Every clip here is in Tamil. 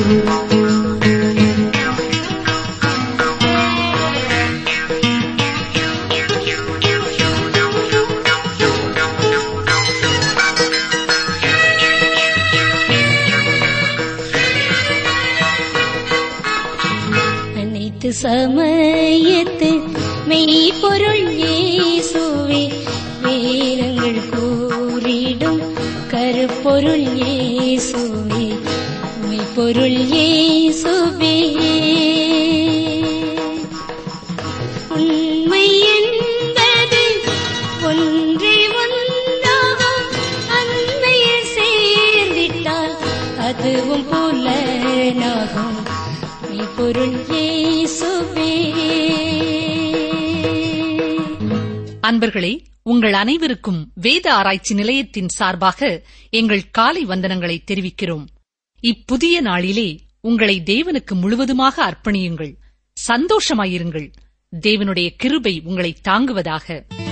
அனைத்து சமயத்து மெய்ப்பொருள் இயேசுவே வேதங்கள் கூறிடும் கருப்பொருள் இயேசுவே மெய்ப்பொருள் இயேசுவே உண்மை என்பது ஒன்றே ஒன்றாகும் அன்மையில் சேர்ந்திட்டால் அதுவும் புலனாகும் மெய்ப்பொருள் இயேசுவே அன்பர்களே உங்கள் அனைவருக்கும் வேத ஆராய்ச்சி நிலையத்தின் சார்பாக எங்கள் காலை வந்தனங்களை தெரிவிக்கிறோம் இப்புதிய நாளிலே உங்களை தேவனுக்கு முழுவதுமாக அர்ப்பணியுங்கள் சந்தோஷமாயிருங்கள் தேவனுடைய கிருபை உங்களை தாங்குவதாக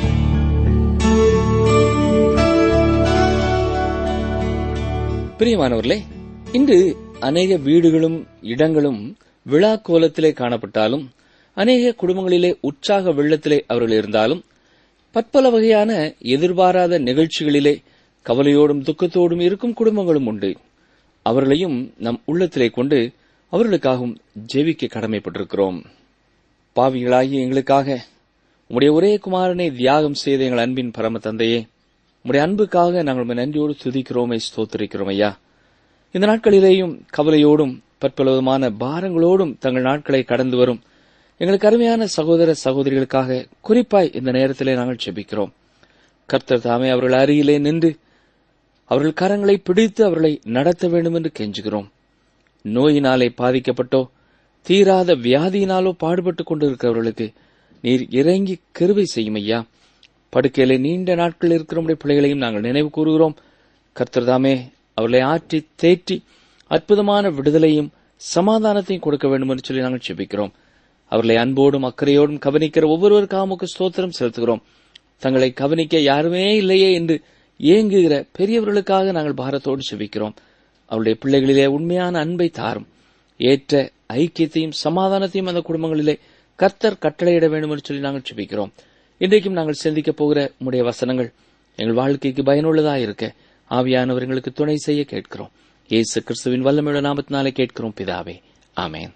பிரியமானவர்களே இன்று அநேக வீடுகளும் இடங்களும் விழா கோலத்திலே காணப்பட்டாலும் அநேக குடும்பங்களிலே உற்சாக வெள்ளத்திலே அவர்கள் இருந்தாலும் பற்பல வகையான எதிர்பாராத நிகழ்ச்சிகளிலே கவலையோடும் துக்கத்தோடும் இருக்கும் குடும்பங்களும் உண்டு அவர்களையும் நம் உள்ளத்திலே கொண்டு அவர்களுக்காகவும் ஜெபிக்க கடமைப்பட்டிருக்கிறோம் பாவிகளாகிய எங்களுக்காக உம்முடைய ஒரே குமாரனை தியாகம் செய்த எங்கள் அன்பின் பரம தந்தையே உம்முடைய அன்புக்காக நாங்கள் உம்மை நன்றியோடு துதிக்கிறோமே ஸ்தோத்திரிக்கிறோம் ஐயா இந்த நாட்களிலேயும் கவலையோடும் பற்பலவிதமான பாரங்களோடும் தங்கள் நாட்களை கடந்து வரும் எங்களுக்கு அருமையான சகோதர சகோதரிகளுக்காக குறிப்பாய் இந்த நேரத்திலே நாங்கள் செபிக்கிறோம் கர்த்தர் தாமே அவர்கள் அருகிலே நின்று அவர்கள் கரங்களை பிடித்து அவர்களை நடத்த வேண்டும் என்று கெஞ்சுகிறோம் நோயினாலே பாதிக்கப்பட்டோ தீராத வியாதியினாலோ பாடுபட்டுக் கொண்டிருக்கிறவர்களுக்கு நீர் இறங்கி கிருபை செய்யும் ஐயா படுக்கையிலே நீண்ட நாட்கள் இருக்கிற நம்முடைய பிள்ளைகளையும் நாங்கள் நினைவு கூறுகிறோம் கர்த்தர் தாமே அவர்களை ஆற்றி தேற்றி அற்புதமான விடுதலையும் சமாதானத்தையும் கொடுக்க வேண்டும் என்று சொல்லி நாங்கள் செபிக்கிறோம் அவர்களை அன்போடும் அக்கறையோடும் கவனிக்கிற ஒவ்வொருவருக்காக உமக்கு ஸ்தோத்திரம் செலுத்துகிறோம் தங்களை கவனிக்க யாருமே இல்லையே என்று ஏங்குகிற பெரியவர்களுக்காக நாங்கள் பாரத்தோடு செபிக்கிறோம் அவருடைய பிள்ளைகளிலே உண்மையான அன்பை தாரும் ஏற்ற ஐக்கியத்தையும் சமாதானத்தையும் அந்த குடும்பங்களிலே கர்த்தர் கட்டளையிட வேண்டும் என்று சொல்லி நாங்கள் செபிக்கிறோம் இன்றைக்கும் நாங்கள் சிந்திக்கப் போகிற உம்முடைய வசனங்கள் எங்கள் வாழ்க்கைக்கு பயனுள்ளதாக இருக்க ஆவியானவர் எங்களுக்கு துணை செய்ய கேட்கிறோம் இயேசு கிறிஸ்துவின் வல்லமையுள்ள நாமத்தினாலே கேட்கிறோம் பிதாவே ஆமென்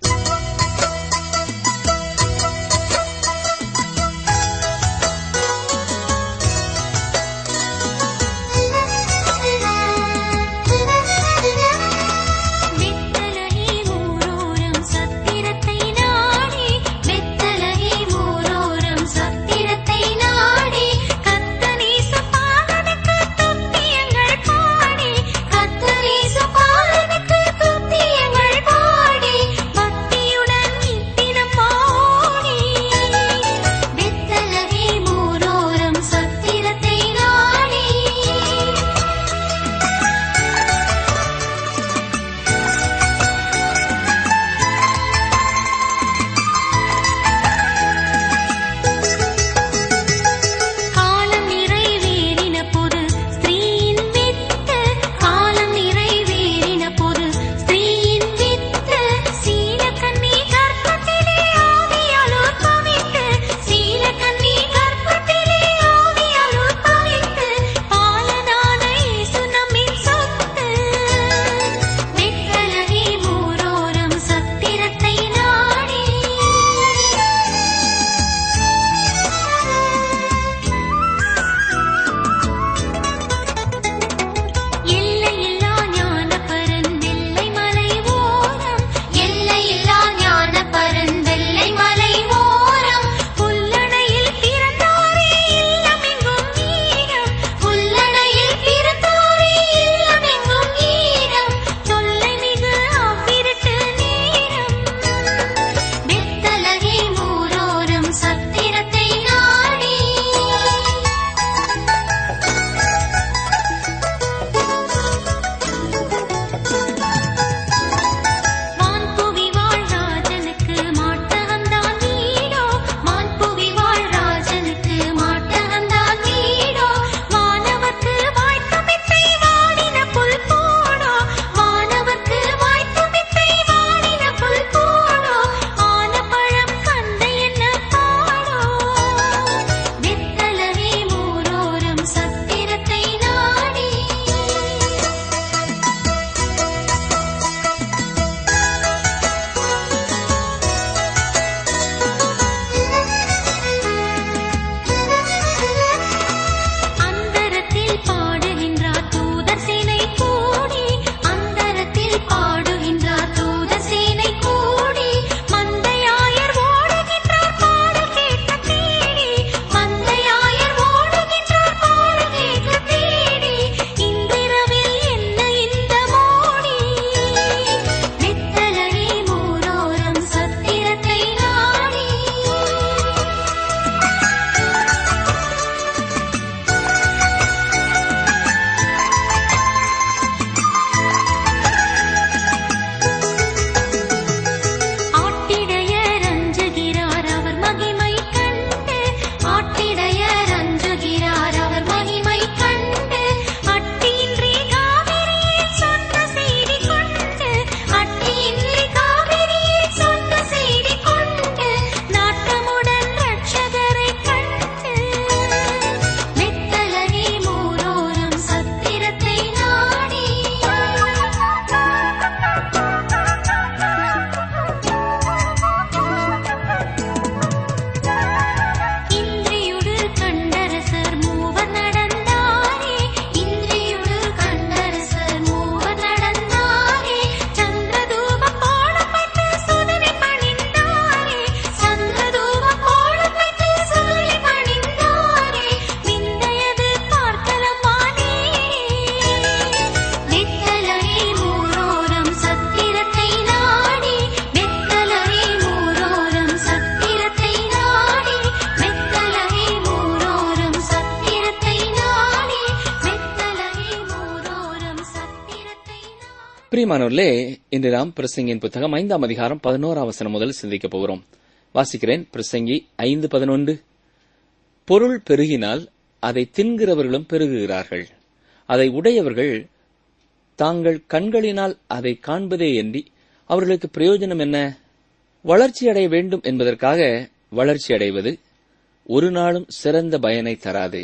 வெத்தலகி ஊரோரம் சத்திரத்தை நாடி வெத்தலகி ஊரோரம் சத்திரத்தை நாடி கத்தனீச பாலனுக்கு துத்தியங்கள் பாடி கத்தனீச பாலனுக்கு துத்தியங்கள் பாடி பக்திய பிரியமானவர்களே இன்று நாம் பிரசங்கியின் புத்தகம் ஐந்தாம் அதிகாரம் பதினோராம் வசனம் முதல் சிந்திக்கப் போகிறோம் வாசிக்கிறேன் பிரசங்கி ஐந்து பதினொன்று பொருள் பெருகினால் அதை தின்கிறவர்களும் பெருகுகிறார்கள் அதை உடையவர்கள் தாங்கள் கண்களினால் அதை காண்பதே எண்ணி அவர்களுக்கு பிரயோஜனம் என்ன வளர்ச்சி அடைய வேண்டும் என்பதற்காக வளர்ச்சி அடைவது ஒரு நாளும் சிறந்த பயனை தராது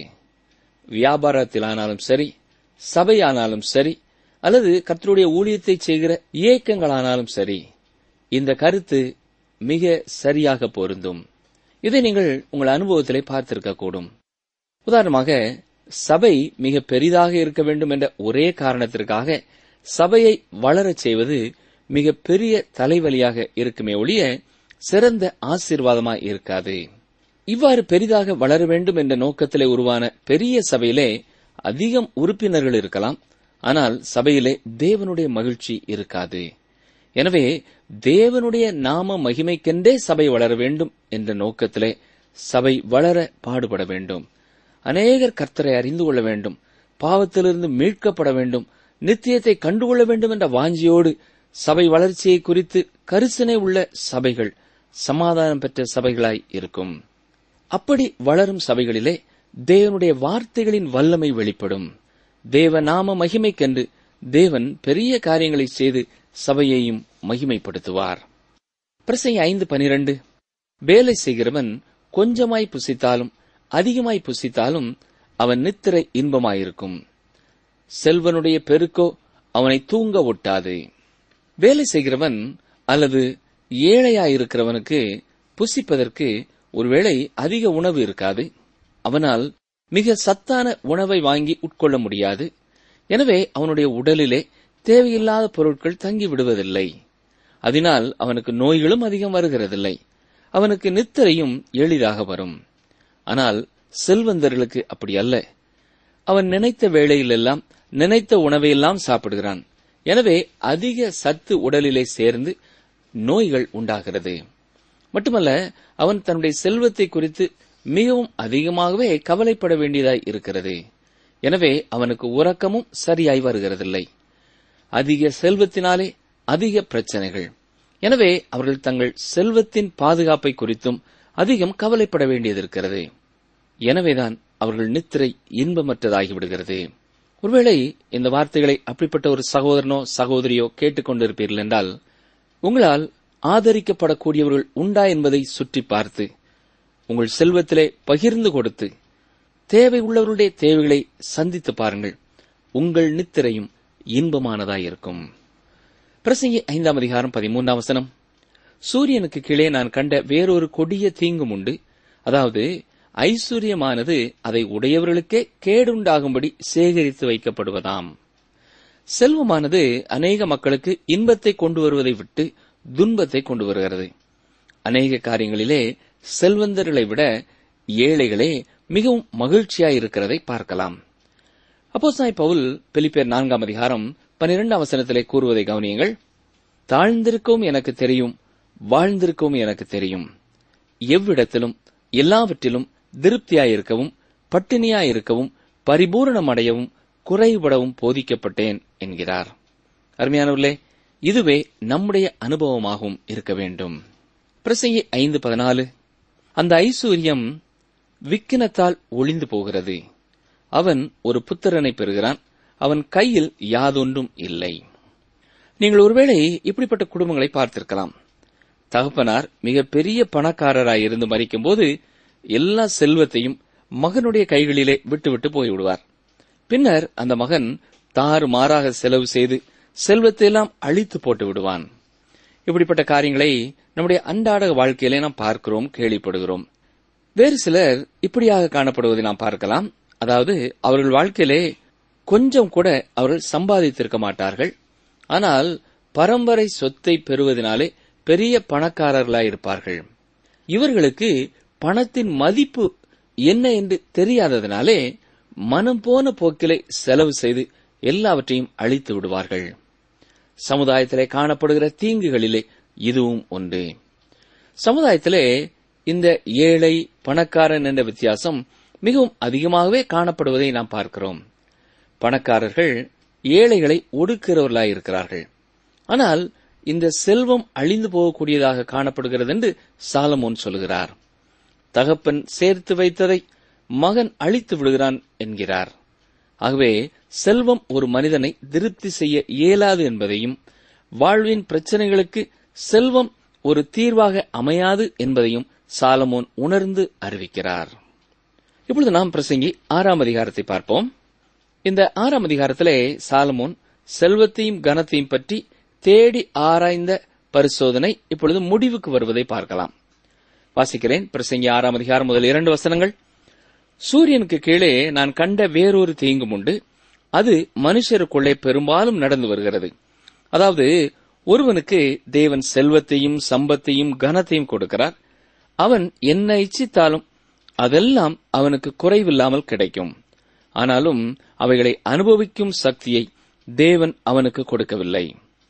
வியாபாரத்திலானாலும் சரி சபையானாலும் சரி அல்லது கர்த்தருடைய ஊழியத்தை செய்கிற இயக்கங்களானாலும் சரி இந்த கருத்து மிக சரியாக பொருந்தும் இதை நீங்கள் உங்கள் அனுபவத்திலே பார்த்திருக்க கூடும் உதாரணமாக சபை மிக பெரிதாக இருக்க வேண்டும் என்ற ஒரே காரணத்திற்காக சபையை வளரச் செய்வது மிக பெரிய தலைவலியாக இருக்குமே ஒழிய சிறந்த ஆசீர்வாதமாய் இருக்காது இவ்வாறு பெரிதாக வளர வேண்டும் என்ற நோக்கத்திலே உருவான பெரிய சபையிலே அதிகம் உறுப்பினர்கள் இருக்கலாம் ஆனால் சபையிலே தேவனுடைய மகிழ்ச்சி இருக்காது எனவே தேவனுடைய நாம மகிமைக்கென்றே சபை வளர வேண்டும் என்ற நோக்கத்திலே சபை வளர பாடுபட வேண்டும் அநேகர் கர்த்தரை அறிந்து கொள்ள வேண்டும் பாவத்திலிருந்து மீட்கப்பட வேண்டும் நித்தியத்தை கண்டுகொள்ள வேண்டும் என்ற வாஞ்சியோடு சபை வளர்ச்சியை குறித்து கரிசனை உள்ள சபைகள் சமாதானம் பெற்ற சபைகளாய் இருக்கும் அப்படி வளரும் சபைகளிலே தேவனுடைய வார்த்தைகளின் வல்லமை வெளிப்படும் தேவ நாம மகிமைக்கென்று தேவன் பெரிய காரியங்களை செய்து சபையையும் மகிமைப்படுத்துவார் பிரசை ஐந்து பனிரண்டு வேலை செய்கிறவன் கொஞ்சமாய் புசித்தாலும் அதிகமாய் புசித்தாலும் அவன் நித்திரை இன்பமாயிருக்கும் செல்வனுடைய பெருக்கோ அவனை தூங்க ஒட்டாது வேலை செய்கிறவன் அல்லது ஏழையாயிருக்கிறவனுக்கு புசிப்பதற்கு ஒருவேளை அதிக உணவு இருக்காது அவனால் மிக சத்தான உணவை வாங்கி உட்கொள்ள முடியாது எனவே அவனுடைய உடலிலே தேவையில்லாத பொருட்கள் தங்கி விடுவதில்லை அதனால் அவனுக்கு நோய்களும் அதிகம் வருகிறதில்லை அவனுக்கு நித்திரையும் எளிதாக வரும் ஆனால் செல்வந்தர்களுக்கு அப்படி அல்ல அவன் நினைத்த வேளையிலெல்லாம் நினைத்த உணவையெல்லாம் சாப்பிடுகிறான் எனவே அதிக சத்து உடலிலே சேர்ந்து நோய்கள் உண்டாகிறது மட்டுமல்ல அவன் தன்னுடைய செல்வத்தை குறித்து மிகவும் அதிகமாகவே கவலைப்பட வேண்டியதாய் இருக்கிறது எனவே அவனுக்கு உறக்கமும் சரியாய் வருகிறதில்லை அதிக செல்வத்தினாலே அதிக பிரச்சனைகள் எனவே அவர்கள் தங்கள் செல்வத்தின் பாதுகாப்பை குறித்தும் அதிகம் கவலைப்பட வேண்டியதிருக்கிறது எனவேதான் அவர்கள் நித்திரை இன்பமற்றதாகிவிடுகிறது ஒருவேளை இந்த வார்த்தைகளை அப்படிப்பட்ட ஒரு சகோதரனோ சகோதரியோ கேட்டுக்கொண்டிருப்பீர்கள் என்றால் உங்களால் ஆதரிக்கப்படக்கூடியவர்கள் உண்டா என்பதை சுற்றி பார்த்து உங்கள் செல்வத்திலே பகிர்ந்து கொடுத்து தேவை உள்ளவர்களுடைய தேவைகளை சந்தித்து பாருங்கள் உங்கள் நித்திரையும் இன்பமானதாயிருக்கும் பிரசங்கி ஐந்தாம் அதிகாரம் பதிமூன்றாம் வசனம் சூரியனுக்கு கீழே நான் கண்ட வேறொரு கொடிய தீங்கும் உண்டு அதாவது ஐஸ்வர்யமானது அதை உடையவர்களுக்கே கேடுண்டாகும்படி சேகரித்து வைக்கப்படுவதாம் செல்வமானது அநேக மக்களுக்கு இன்பத்தை கொண்டு வருவதை விட்டு துன்பத்தை கொண்டு வருகிறது அநேக காரியங்களிலே செல்வந்தர்களை விட ஏழைகளே மிகவும் மகிழ்ச்சியாய் இருக்கிறதை பார்க்கலாம் அப்போஸ்தலனாகிய பவுல் பிலிப்பியர் நான்காம் அதிகாரம் பனிரெண்டாம் வசனத்திலே கூறுவதை கவனியுங்கள் தாழ்ந்திருக்கவும் எனக்கு தெரியும் வாழ்ந்திருக்கவும் எனக்கு தெரியும் எவ்விடத்திலும் எல்லாவற்றிலும் திருப்தியாயிருக்கவும் பட்டினியாயிருக்கவும் பரிபூரணமடையவும் குறைபடவும் போதிக்கப்பட்டேன் என்கிறார் அருமையானவர்களே இதுவே நம்முடைய அனுபவமாகவும் இருக்க வேண்டும் பிரசங்கி ஐந்து பதினாலு அந்த ஐஸ்வர்யம் விக்கினத்தால் ஒளிந்து போகிறது அவன் ஒரு புத்திரனை பெறுகிறான் அவன் கையில் யாதொன்றும் இல்லை நீங்கள் ஒருவேளை இப்படிப்பட்ட குடும்பங்களை பார்த்திருக்கலாம் தகப்பனார் மிக பெரிய பணக்காரராய் இருந்து மறிக்கும்போது எல்லா செல்வத்தையும் மகனுடைய கைகளிலே விட்டுவிட்டு போய்விடுவார் பின்னர் அந்த மகன் தாறு மாறாக செலவு செய்து செல்வத்தை எல்லாம் அழித்து போட்டு விடுவான் இப்படிப்பட்ட காரியங்களை நம்முடைய அன்றாட வாழ்க்கையிலே நாம் பார்க்கிறோம் கேள்விப்படுகிறோம் வேறு சிலர் இப்படியாக காணப்படுவதை நாம் பார்க்கலாம் அதாவது அவர்கள் வாழ்க்கையிலே கொஞ்சம் கூட அவர்கள் சம்பாதித்திருக்க மாட்டார்கள் ஆனால் பரம்பரை சொத்தை பெறுவதனாலே பெரிய பணக்காரர்களாய் இருப்பார்கள் இவர்களுக்கு பணத்தின் மதிப்பு என்ன என்று தெரியாததினாலே மனம் போன போக்கிலே செலவு செய்து எல்லாவற்றையும் அழித்து விடுவார்கள் சமுதாயத்திலே காணப்படுகிற தீங்குகளிலே இதுவும் ஒன்று சமுதாயத்திலே இந்த ஏழை பணக்காரன் என்ற வித்தியாசம் மிகவும் அதிகமாகவே காணப்படுவதை நாம் பார்க்கிறோம் பணக்காரர்கள் ஏழைகளை ஒடுக்கிறவர்களாய் இருக்கிறார்கள் ஆனால் இந்த செல்வம் அழிந்து போகக்கூடியதாக காணப்படுகிறது என்று சாலமோன் சொல்கிறார் தகப்பன் சேர்த்து வைத்ததை மகன் அழித்து விடுகிறான் என்கிறார் ஆகவே செல்வம் ஒரு மனிதனை திருப்தி செய்ய இயலாது என்பதையும் வாழ்வின் பிரச்சனைகளுக்கு செல்வம் ஒரு தீர்வாக அமையாது என்பதையும் சாலமோன் உணர்ந்து அறிவிக்கிறார் இப்பொழுது நாம் பிரசங்கி ஆறாம் அதிகாரத்தை பார்ப்போம் இந்த ஆறாம் அதிகாரத்திலே சாலமோன் செல்வத்தையும் கனத்தையும் பற்றி தேடி ஆராய்ந்த பரிசோதனை இப்பொழுது முடிவுக்கு வருவதை பார்க்கலாம் வாசிக்கிறேன் பிரசங்கி ஆறாம் அதிகாரம் முதல் இரண்டு வசனங்கள் சூரியனுக்கு கீழே நான் கண்ட வேறொரு தீங்கும் உண்டு அது மனுஷருக்குள்ளே பெரும்பாலும் நடந்து வருகிறது அதாவது ஒருவனுக்கு தேவன் செல்வத்தையும் சம்பத்தையும் கனத்தையும் கொடுக்கிறார் அவன் என்ன இச்சித்தாலும் அதெல்லாம் அவனுக்கு குறைவில்லாமல் கிடைக்கும் ஆனாலும் அவைகளை அனுபவிக்கும் சக்தியை தேவன் அவனுக்கு கொடுக்கவில்லை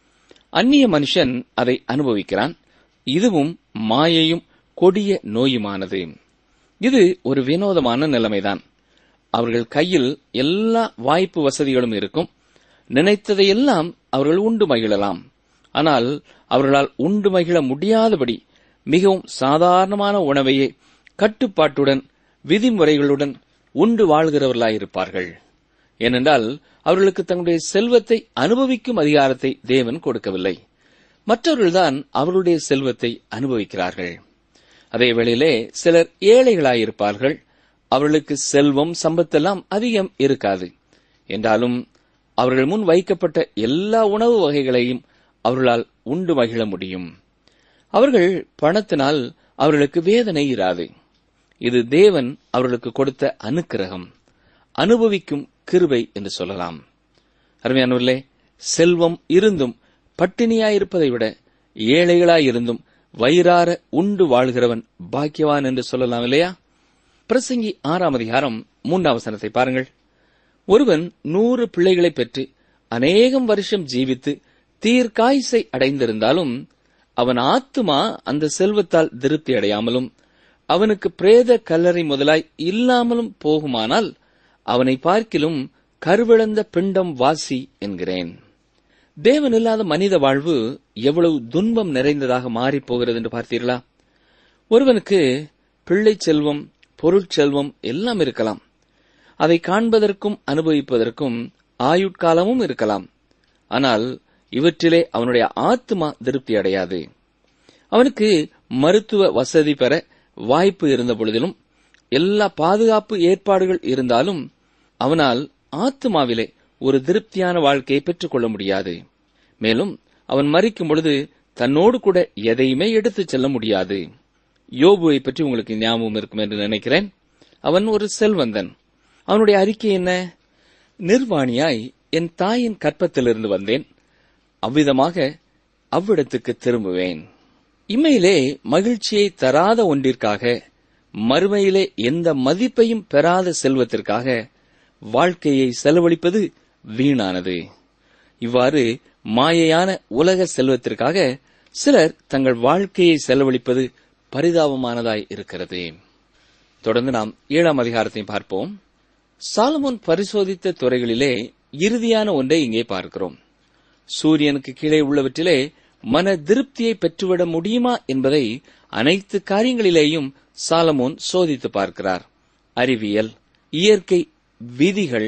அந்நிய மனுஷன் அதை அனுபவிக்கிறான் இதுவும் மாயையும் கொடிய நோயுமானது இது ஒரு வினோதமான நிலைமைதான் அவர்கள் கையில் எல்லா வாய்ப்பு வசதிகளும் இருக்கும் நினைத்ததையெல்லாம் அவர்கள் உண்டு மகிழலாம் ஆனால் அவர்களால் உண்டு மகிழ முடியாதபடி மிகவும் சாதாரணமான உணவையே கட்டுப்பாட்டுடன் விதிமுறைகளுடன் உண்டு வாழ்கிறவர்களாயிருப்பார்கள் ஏனென்றால் அவர்களுக்கு தங்களுடைய செல்வத்தை அனுபவிக்கும் அதிகாரத்தை தேவன் கொடுக்கவில்லை மற்றவர்கள்தான் அவர்களுடைய செல்வத்தை அனுபவிக்கிறார்கள் அதே வேளையிலே சிலர் ஏழைகளாயிருப்பார்கள் அவர்களுக்கு செல்வம் சம்பத்தெல்லாம் அதிகம் இருக்காது என்றாலும் அவர்கள் முன் வைக்கப்பட்ட எல்லா உணவு வகைகளையும் அவர்களால் உண்டு மகிழ முடியும் அவர்கள் பணத்தினால் அவர்களுக்கு வேதனை இராது இது தேவன் அவர்களுக்கு கொடுத்த அனுக்கிரகம் அனுபவிக்கும் கிருபை என்று சொல்லலாம் அருமையானவர்களே செல்வம் இருந்தும் பட்டினியாயிருப்பதை விட ஏழைகளாயிருந்தும் வயிறார உண்டு வாழ்கிறவன் பாக்கியவான் என்று சொல்லலாம் இல்லையா பிரசங்கி ஆறாம் அதிகாரம் மூன்றாம் வசனத்தை பாருங்கள் ஒருவன் நூறு பிள்ளைகளை பெற்று அநேகம் வருஷம் ஜீவித்து தீர்க்காய்சை அடைந்திருந்தாலும் அவன் ஆத்துமா அந்த செல்வத்தால் திருப்தி அடையாமலும் அவனுக்கு பிரேத கல்லறை முதலாய் இல்லாமலும் போகுமானால் அவனை பார்க்கிலும் கருவிழந்த பிண்டம் வாசி என்கிறேன் தேவன் இல்லாத மனித வாழ்வு எவ்வளவு துன்பம் நிறைந்ததாக மாறிப் போகிறது என்று பார்த்தீர்களா ஒருவனுக்கு பிள்ளை செல்வம் பொருட்செல்வம் எல்லாம் இருக்கலாம் அதை காண்பதற்கும் அனுபவிப்பதற்கும் ஆயுட்காலமும் இருக்கலாம் ஆனால் இவற்றிலே அவனுடைய ஆத்மா திருப்தி அடையாது அவனுக்கு மருத்துவ வசதி பெற வாய்ப்பு இருந்த பொழுதிலும் எல்லா பாதுகாப்பு ஏற்பாடுகள் இருந்தாலும் அவனால் ஆத்மாவிலே ஒரு திருப்தியான வாழ்க்கையை பெற்றுக்கொள்ள முடியாது மேலும் அவன் மறிக்கும் பொழுது தன்னோடு கூட எதையுமே எடுத்துச் செல்ல முடியாது யோபுவை பற்றி உங்களுக்கு ஞாபகம் இருக்கும் என்று நினைக்கிறேன் அவன் ஒரு செல்வந்தன் அவனுடைய அறிக்கை என்ன நிர்வாணியாய் என் தாயின் கற்பத்திலிருந்து வந்தேன் அவ்விதமாக அவ்விடத்துக்கு திரும்புவேன் இம்மையிலே மகிழ்ச்சியை தராத ஒன்றிற்காக மறுமையிலே எந்த மதிப்பையும் பெறாத செல்வத்திற்காக வாழ்க்கையை செலவழிப்பது வீணானது இவ்வாறு மாயையான உலக செல்வத்திற்காக சிலர் தங்கள் வாழ்க்கையை செலவழிப்பது பரிதாபமானதாய் இருக்கிறது தொடர்ந்து நாம் ஏழாம் அதிகாரத்தை பார்ப்போம் சாலமோன் பரிசோதித்த துறைகளிலே இறுதியான ஒன்றை இங்கே பார்க்கிறோம் சூரியனுக்கு கீழே உள்ளவற்றிலே மன திருப்தியை பெற்றுவிட முடியுமா என்பதை அனைத்து காரியங்களிலேயும் சாலமோன் சோதித்து பார்க்கிறார் அறிவியல் இயற்கை விதிகள்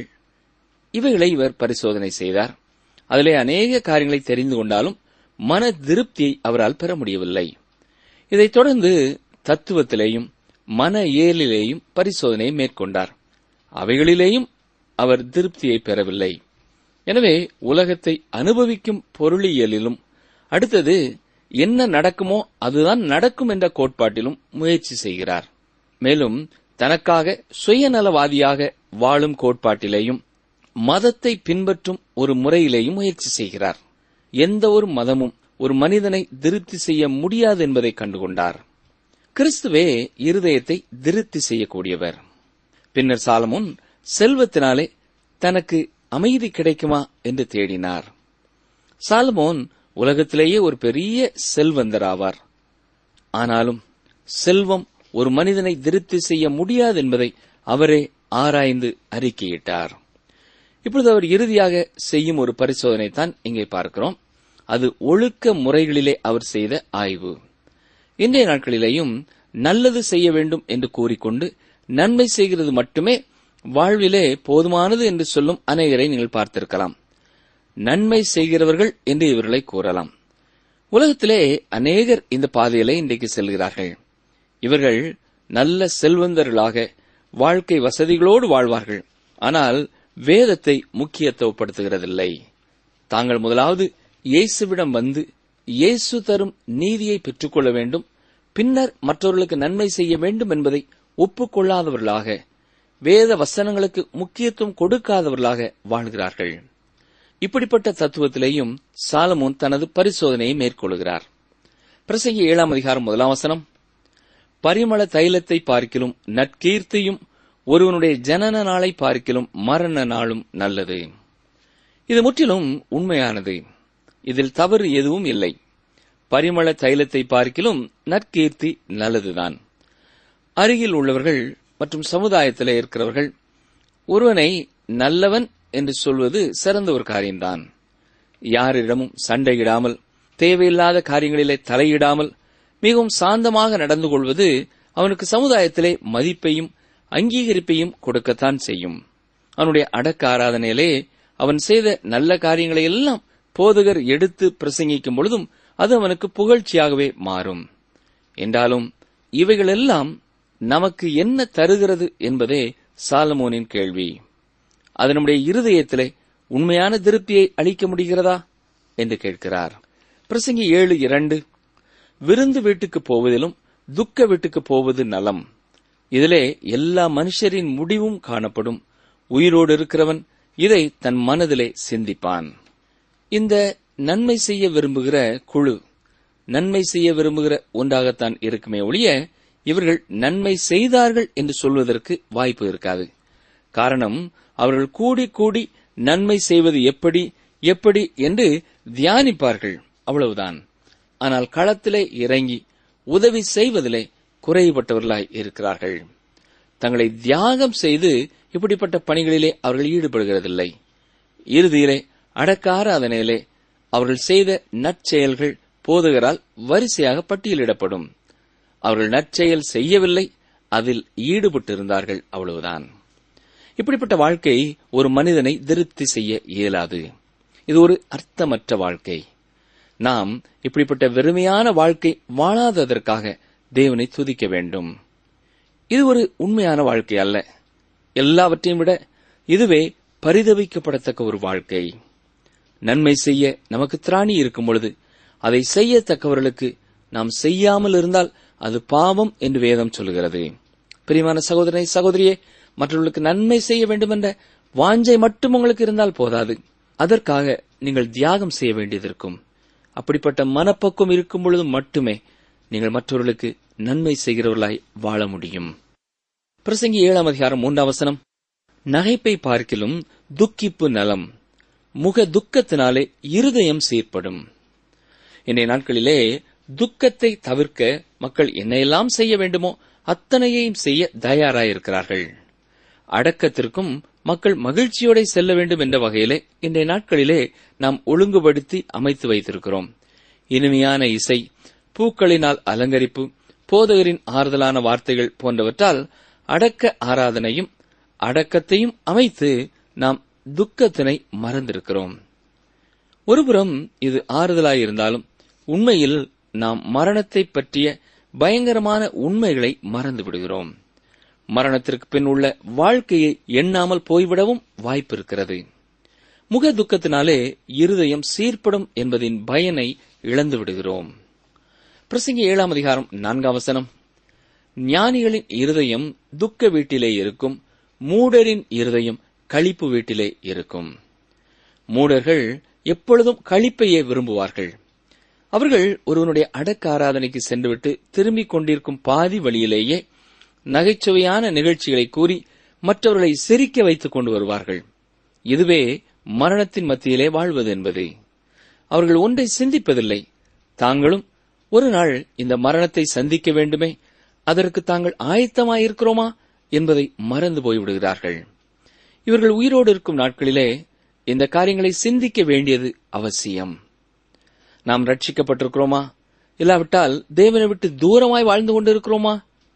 இவைகளை இவர் பரிசோதனை செய்தார் அதிலே அநேக காரியங்களை தெரிந்து கொண்டாலும் மன திருப்தியை அவரால் பெற முடியவில்லை இதைத் தொடர்ந்து தத்துவத்திலேயும் மன இயலிலேயும் பரிசோதனையை மேற்கொண்டார் அவைகளிலேயும் அவர் திருப்தியை பெறவில்லை எனவே உலகத்தை அனுபவிக்கும் பொருளியலிலும் அடுத்தது என்ன நடக்குமோ அதுதான் நடக்கும் என்ற கோட்பாட்டிலும் முயற்சி செய்கிறார் மேலும் தனக்காக சுயநலவாதியாக வாழும் கோட்பாட்டிலேயும் மதத்தை பின்பற்றும் ஒரு முறையிலேயும் முயற்சி செய்கிறார் எந்த ஒரு மதமும் ஒரு மனிதனை திருப்தி செய்ய முடியாது என்பதை கண்டுகொண்டார் கிறிஸ்துவே இருதயத்தை திருப்தி செய்யக்கூடியவர் பின்னர் சாலமுன் செல்வத்தினாலே தனக்கு அமைதி கிடைக்குமா என்று தேடினார் சாலமோன் உலகத்திலேயே ஒரு பெரிய செல்வந்தராவார் ஆனாலும் செல்வம் ஒரு மனிதனை திருப்தி செய்ய முடியாது என்பதை அவரே ஆராய்ந்து அறிக்கையிட்டார் இப்பொழுது அவர் இறுதியாக செய்யும் ஒரு பரிசோதனை தான் இங்கே பார்க்கிறோம் அது ஒழுக்க முறைகளிலே அவர் செய்த ஆய்வு இன்றைய நாட்களிலேயும் நல்லது செய்ய வேண்டும் என்று கூறிக்கொண்டு நன்மை செய்கிறது மட்டுமே வாழ்விலே போதுமானது என்று சொல்லும் அநேகரை நீங்கள் பார்த்திருக்கலாம் நன்மை செய்கிறவர்கள் என்று இவர்களை கூறலாம் உலகத்திலே அநேகர் இந்த பாதையிலே இன்றைக்கு செல்கிறார்கள் இவர்கள் நல்ல செல்வந்தர்களாக வாழ்க்கை வசதிகளோடு வாழ்வார்கள் ஆனால் வேதத்தை முக்கியத்துவப்படுத்துகிறதில்லை தாங்கள் முதலாவது இயேசுவிடம் வந்து இயேசு தரும் நீதியை பெற்றுக்கொள்ள வேண்டும் பின்னர் மற்றவர்களுக்கு நன்மை செய்ய வேண்டும் என்பதை ஒப்புக்கொள்ளாதவர்களாக வேத வசனங்களுக்கு முக்கியத்துவம் கொடுக்காதவர்களாக வாழ்கிறார்கள் இப்படிப்பட்ட தத்துவத்திலேயும் சாலமோன் தனது பரிசோதனையை மேற்கொள்கிறார் பிரசங்கி ஏழாம் அதிகாரம் முதலாம் வசனம் பரிமள தைலத்தை பார்க்கிலும் நற்கீர்த்தியும் ஒருவனுடைய ஜனன நாளை பார்க்கிலும் மரண நாளும் நல்லது இது முற்றிலும் உண்மையானது இதில் தவறு எதுவும் இல்லை பரிமள தைலத்தை பார்க்கிலும் நற்கீர்த்தி நல்லதுதான் அருகில் உள்ளவர்கள் மற்றும் சமுதாயத்தில் இருக்கிறவர்கள் ஒருவனை நல்லவன் என்று சொல்வது சிறந்த ஒரு காரியம்தான் யாரிடமும் சண்டையிடாமல் தேவையில்லாத காரியங்களிலே தலையிடாமல் மிகவும் சாந்தமாக நடந்து கொள்வது அவனுக்கு சமுதாயத்திலே மதிப்பையும் அங்கீகரிப்பையும் கொடுக்கத்தான் செய்யும் அவனுடைய அடக்க ஆராதனையிலே அவன் செய்த நல்ல காரியங்களை எல்லாம் போதகர் எடுத்து பிரசங்கிக்கும் பொழுதும் அது அவனுக்கு புகழ்ச்சியாகவே மாறும் என்றாலும் இவைகளெல்லாம் நமக்கு என்ன தருகிறது என்பதே சாலமோனின் கேள்வி அது நம்முடைய இருதயத்திலே உண்மையான திருப்தியை அளிக்க முடிகிறதா என்று கேட்கிறார் பிரசங்கி ஏழு இரண்டு விருந்து வீட்டுக்கு போவதிலும் துக்க வீட்டுக்கு போவது நலம் இதிலே எல்லா மனுஷரின் முடிவும் காணப்படும் உயிரோடு இருக்கிறவன் இதை தன் மனதிலே சிந்திப்பான் இந்த நன்மை செய்ய விரும்புகிற குழு நன்மை செய்ய விரும்புகிற ஒன்றாகத்தான் இருக்குமே ஒழிய இவர்கள் நன்மை செய்தார்கள் என்று சொல்வதற்கு வாய்ப்பு இருக்காது காரணம் அவர்கள் கூடி கூடி நன்மை செய்வது எப்படி எப்படி என்று தியானிப்பார்கள் அவ்வளவுதான் ஆனால் களத்திலே இறங்கி உதவி செய்வதிலே குறைபட்டவர்களாய் இருக்கிறார்கள் தங்களை தியாகம் செய்து இப்படிப்பட்ட பணிகளிலே அவர்கள் ஈடுபடுகிறதில்லை இறுதியிலே அடக்க ஆராதனையிலே அவர்கள் செய்த நற்செயல்கள் போதகரால் வரிசையாக பட்டியலிடப்படும் அவர்கள் நற்செயல் செய்யவில்லை அதில் ஈடுபட்டிருந்தார்கள் அவ்வளவுதான் இப்படிப்பட்ட வாழ்க்கை ஒரு மனிதனை திருப்தி செய்ய இயலாது இது ஒரு அர்த்தமற்ற வாழ்க்கை நாம் இப்படிப்பட்ட வெறுமையான வாழ்க்கை வாழாததற்காக தேவனை துதிக்க வேண்டும் இது ஒரு உண்மையான வாழ்க்கை அல்ல எல்லாவற்றையும் விட இதுவே பரிதவிக்கப்படத்தக்க ஒரு வாழ்க்கை நன்மை செய்ய நமக்கு திராணி இருக்கும் பொழுது அதை செய்யத்தக்கவர்களுக்கு நாம் செய்யாமல் இருந்தால் அது பாவம் என்று வேதம் சொல்கிறது பிரியமான சகோதரனை சகோதரியே மற்றவர்களுக்கு நன்மை செய்ய வேண்டும் என்ற வாஞ்சை மட்டும் உங்களுக்கு இருந்தால் போதாது அதற்காக நீங்கள் தியாகம் செய்ய வேண்டியதிருக்கும் அப்படிப்பட்ட மனப்பக்குவம் இருக்கும் பொழுது மட்டுமே நீங்கள் மற்றவர்களுக்கு நன்மை செய்கிறவர்களாய் வாழ முடியும் பிரசங்கி ஏழாம் அதிகாரம் மூன்றாம் வசனம் நகைப்பை பார்க்கிலும் துக்கிப்பு நலம் முக துக்கத்தினாலே இருதயம் சீர்படும் இன்றைய நாட்களிலே துக்கத்தை தவிர்க்க மக்கள் என்னையெல்லாம் செய்ய வேண்டுமோ அத்தனையையும் செய்ய தயாராயிருக்கிறார்கள் அடக்கத்திற்கும் மக்கள் மகிழ்ச்சியோட செல்ல வேண்டும் என்ற வகையிலே இன்றைய நாட்களிலே நாம் ஒழுங்குபடுத்தி அமைத்து வைத்திருக்கிறோம் இனிமையான இசை பூக்களினால் அலங்கரிப்பு போதகரின் ஆறுதலான வார்த்தைகள் போன்றவற்றால் அடக்க ஆராதனையும் அடக்கத்தையும் அமைத்து நாம் துக்கத்தினை மறந்திருக்கிறோம் ஒருபுறம் இது ஆறுதலாயிருந்தாலும் உண்மையில் நாம் மரணத்தை பற்றிய பயங்கரமான உண்மைகளை மறந்து விடுகிறோம் மரணத்திற்கு பின் உள்ள வாழ்க்கையை எண்ணாமல் போய்விடவும் வாய்ப்பு இருக்கிறது முக துக்கத்தினாலே இருதயம் சீர்படும் என்பதின் பயனை இழந்து விடுகிறோம் பிரசங்கி ஏழாம் அதிகாரம் நான்காம் வசனம் ஞானிகளின் இருதயம் துக்க வீட்டிலே இருக்கும் மூடரின் இருதயம் களிப்பு வீட்டிலே இருக்கும் மூடர்கள் எப்பொழுதும் களிப்பையே விரும்புவார்கள் அவர்கள் ஒருவனுடைய அடக்க ஆராதனைக்கு சென்றுவிட்டு திரும்பிக் கொண்டிருக்கும் பாதி வழியிலேயே நகைச்சுவையான நிகழ்ச்சிகளை கூறி மற்றவர்களை சிரிக்க வைத்துக் கொண்டு வருவார்கள் இதுவே மரணத்தின் மத்தியிலே வாழ்வது என்பது அவர்கள் ஒன்றை சிந்திப்பதில்லை தாங்களும் ஒரு நாள் இந்த மரணத்தை சந்திக்க வேண்டுமே அதற்கு தாங்கள் ஆயத்தமாயிருக்கிறோமா என்பதை மறந்து போய்விடுகிறார்கள் இவர்கள் உயிரோடு இருக்கும் நாட்களிலே இந்த காரியங்களை சிந்திக்க வேண்டியது அவசியம் நாம் ரட்சிக்கப்பட்டிருக்கிறோமா இல்லாவிட்டால் தேவனை விட்டு தூரமாய் வாழ்ந்து கொண்டிருக்கிறோமா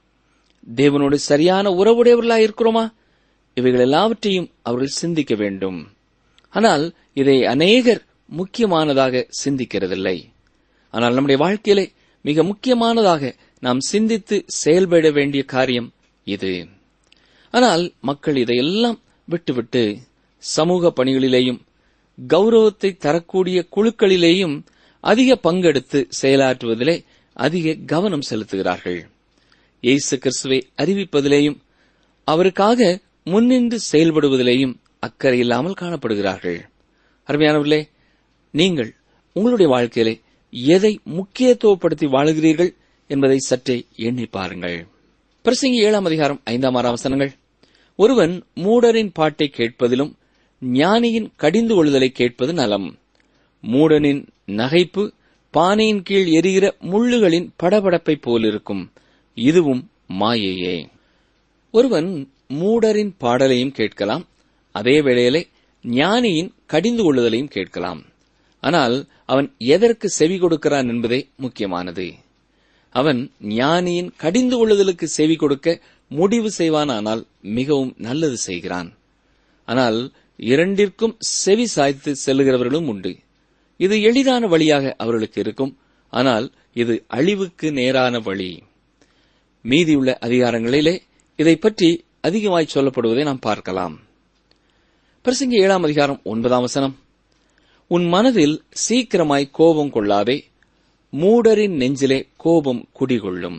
தேவனோடு சரியான உறவுடையவர்களாய் இருக்கிறோமா இவைகள் எல்லாவற்றையும் அவர்கள் சிந்திக்க வேண்டும் ஆனால் இதை அநேகர் முக்கியமானதாக சிந்திக்கிறதில்லை ஆனால் நம்முடைய வாழ்க்கையிலே மிக முக்கியமானதாக நாம் சிந்தித்து செயல்பட வேண்டிய காரியம் இது ஆனால் மக்கள் இதையெல்லாம் விட்டுவிட்டு சமூக பணிகளிலேயும் கௌரவத்தை தரக்கூடிய குழுக்களிலேயும் அதிக பங்கெடுத்து செயலாற்றுவதிலே அதிக கவனம் செலுத்துகிறார்கள் இயேசு கிறிஸ்துவை அறிவிப்பதிலேயும் அவருக்காக முன்னின்று செயல்படுவதிலேயும் அக்கறை இல்லாமல் காணப்படுகிறார்கள் அருமையானவர்களே நீங்கள் உங்களுடைய வாழ்க்கையிலே எதை முக்கியத்துவப்படுத்தி வாழுகிறீர்கள் என்பதை சற்றே எண்ணி பாருங்கள் பிரசங்கி ஏழாம் அதிகாரம் ஐந்தாம் ஆறாம் வசனங்கள் ஒருவன் மூடரின் பாட்டை கேட்பதிலும் ஞானியின் கடிந்து கொள்ளுதலை கேட்பது நலம் மூடனின் நகைப்பு பானையின் கீழ் எரிகிற முள்ளுகளின் படபடப்பை போலிருக்கும் இதுவும் மாயையே ஒருவன் மூடரின் பாடலையும் கேட்கலாம் அதே வேளையிலே ஞானியின் கடிந்து கொள்ளுதலையும் கேட்கலாம் ஆனால் அவன் எதற்கு செவி கொடுக்கிறான் என்பதே முக்கியமானது அவன் ஞானியின் கடிந்து கொள்ளுதலுக்கு செவி கொடுக்க முடிவு செய்வானானால் மிகவும் நல்லது செய்கிறான் ஆனால் இரண்டிற்கும் செவி சாய்த்து செல்லுகிறவர்களும் உண்டு இது எளிதான வழியாக அவர்களுக்கு இருக்கும் ஆனால் இது அழிவுக்கு நேரான வழி மீதியுள்ள அதிகாரங்களிலே இதை பற்றி அதிகமாய் சொல்லப்படுவதை நாம் பார்க்கலாம் பிரசங்கி ஏழாம் அதிகாரம் ஒன்பதாம் வசனம் உன் மனதில் சீக்கிரமாய் கோபம் கொள்ளாதே மூடரின் நெஞ்சிலே கோபம் குடிகொள்ளும்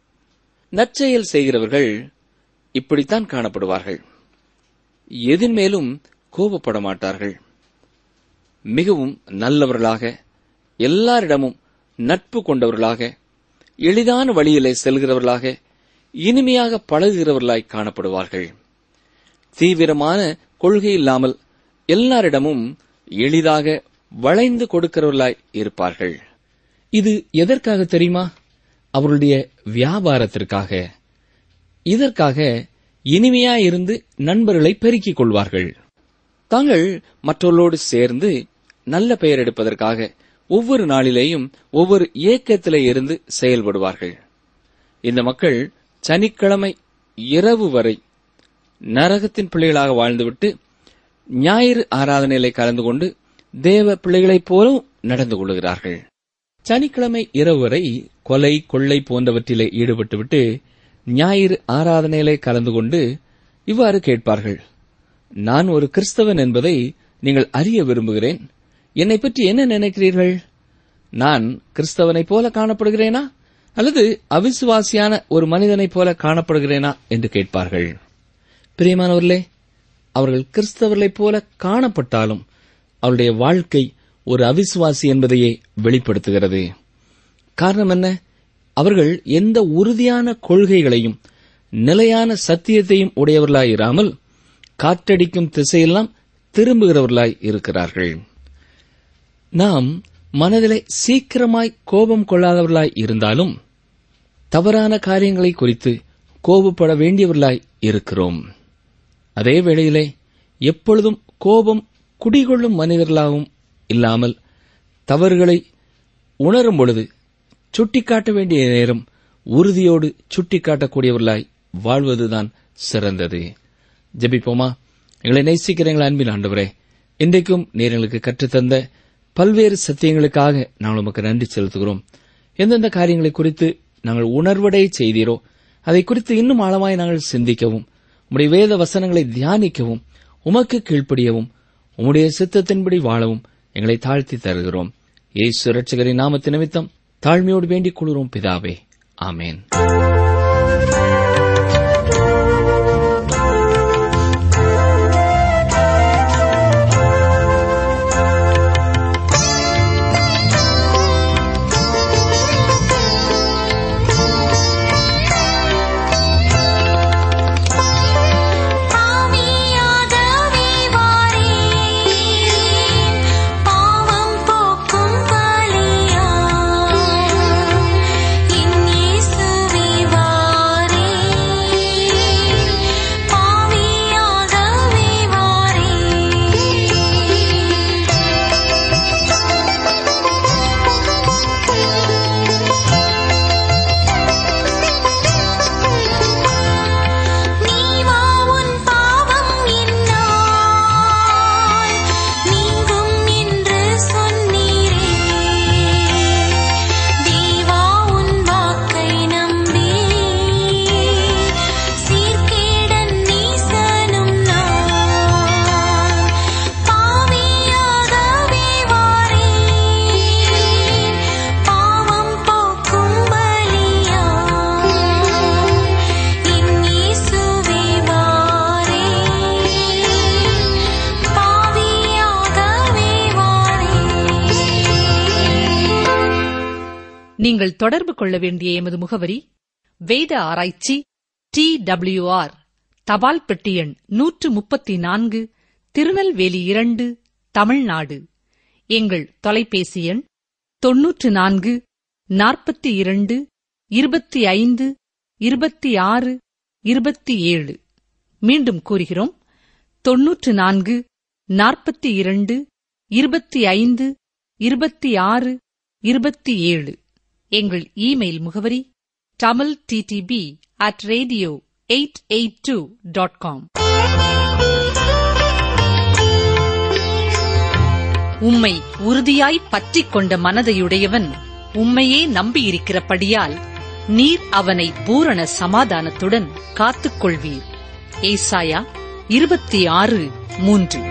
நற்செயல் செய்கிறவர்கள் இப்படித்தான் காணப்படுவார்கள் எதின் மேலும் கோபப்பட மாட்டார்கள் மிகவும் நல்லவர்களாக எல்லாரிடமும் நட்பு கொண்டவர்களாக எளிதான வழியிலே செல்கிறவர்களாக இனிமையாக பழகுகிறவர்களாய் காணப்படுவார்கள் தீவிரமான கொள்கை இல்லாமல் எல்லாரிடமும் எளிதாக வளைந்து கொடுக்கிறவர்களாய் இருப்பார்கள் இது எதற்காக தெரியுமா அவர்களுடைய வியாபாரத்திற்காக இதற்காக இனிமையாயிருந்து நண்பர்களை பெருக்கிக் கொள்வார்கள் தாங்கள் மற்றவர்களோடு சேர்ந்து நல்ல பெயர் எடுப்பதற்காக ஒவ்வொரு நாளிலேயும் ஒவ்வொரு இயக்கத்திலே இருந்து செயல்படுவார்கள் இந்த மக்கள் சனிக்கிழமை இரவு வரை நரகத்தின் பிள்ளைகளாக வாழ்ந்துவிட்டு ஞாயிறு ஆராதனையிலே கலந்து கொண்டு தேவ பிள்ளைகளைப் போலும் நடந்து கொள்கிறார்கள் சனிக்கிழமை இரவு வரை கொலை கொள்ளை போன்றவற்றிலே ஈடுபட்டுவிட்டு ஞாயிறு ஆராதனையிலே கலந்து கொண்டு இவ்வாறு கேட்பார்கள் நான் ஒரு கிறிஸ்தவன் என்பதை நீங்கள் அறிய விரும்புகிறேன் என்னை பற்றி என்ன நினைக்கிறீர்கள் நான் கிறிஸ்தவனைப் போல காணப்படுகிறேனா அல்லது அவிசுவாசியான ஒரு மனிதனைப் போல காணப்படுகிறேனா என்று கேட்பார்கள் பிரியமானவர்களே அவர்கள் கிறிஸ்தவர்களைப் போல காணப்பட்டாலும் அவருடைய வாழ்க்கை ஒரு அவிசுவாசி என்பதையே வெளிப்படுத்துகிறது காரணம் என்ன அவர்கள் எந்த உறுதியான கொள்கைகளையும் நிலையான சத்தியத்தையும் உடையவர்களாயிராமல் காற்றடிக்கும் திசையெல்லாம் திரும்புகிறவர்களாய் இருக்கிறார்கள் நாம் மனதிலே சீக்கிரமாய் கோபம் கொள்ளாதவர்களாய் இருந்தாலும் தவறான காரியங்களை குறித்து கோபப்பட வேண்டியவர்களாய் இருக்கிறோம் அதே வேளையிலே எப்பொழுதும் கோபம் குடிகொள்ளும் மனிதர்களாகவும் இல்லாமல் தவறுகளை உணரும் பொழுது சுட்டிக்காட்ட வேண்டிய நேரம் உறுதியோடு சுட்டிக்காட்டக்கூடியவர்களாய் வாழ்வதுதான் சிறந்தது ஜெபிப்போமா எங்களை நேசிக்கிறீங்களா அன்பின் ஆண்டவரே இன்றைக்கும் நீர் எங்களுக்கு கற்றுத்தந்த பல்வேறு சத்தியங்களுக்காக நாங்கள் உமக்கு நன்றி செலுத்துகிறோம் எந்தெந்த காரியங்களை குறித்து நாங்கள் உணர்வடைய செய்தீரோ அதை குறித்து இன்னும் ஆழமாய் நாங்கள் சிந்திக்கவும் உம்முடைய வேத வசனங்களை தியானிக்கவும் உமக்கு கீழ்ப்படியவும் உம்முடைய சித்தத்தின்படி வாழவும் எங்களை தாழ்த்தி தருகிறோம் ஏசு ரட்சகரின் நாமத்து நிமித்தம் தாழ்மையோடு வேண்டிக் கொள்கிறோம் பிதாவே ஆமேன் பாவியாகவே வாரேன் பாவம் போக்கும் பலியா என் இயேசுவே நீங்கள் தொடர்பு கொள்ள வேண்டிய எமது முகவரி வேத ஆராய்ச்சி டி ஆர் தபால் பெட்டி எண் நூற்று முப்பத்தி நான்கு திருநெல்வேலி இரண்டு தமிழ்நாடு எங்கள் தொலைபேசி எண் தொன்னூற்று நான்கு நாற்பத்தி இரண்டு இருபத்தி ஐந்து இருபத்தி ஆறு இருபத்தி ஏழு மீண்டும் கூறுகிறோம் தொன்னூற்று நான்கு நாற்பத்தி இரண்டு இருபத்தி ஐந்து இருபத்தி ஆறு இருபத்தி ஏழு எங்கள் இமெயில் முகவரி Tamil DDP at radio eight eight two dot com உம்மை உறுதியாய் பற்றிக் கொண்ட மனதையுடையவன் உம்மையே நம்பியிருக்கிறபடியால் நீர் அவனை பூரண சமாதானத்துடன் காத்துக் கொள்வீர் ஏசாயா இருபத்தி ஆறு மூன்று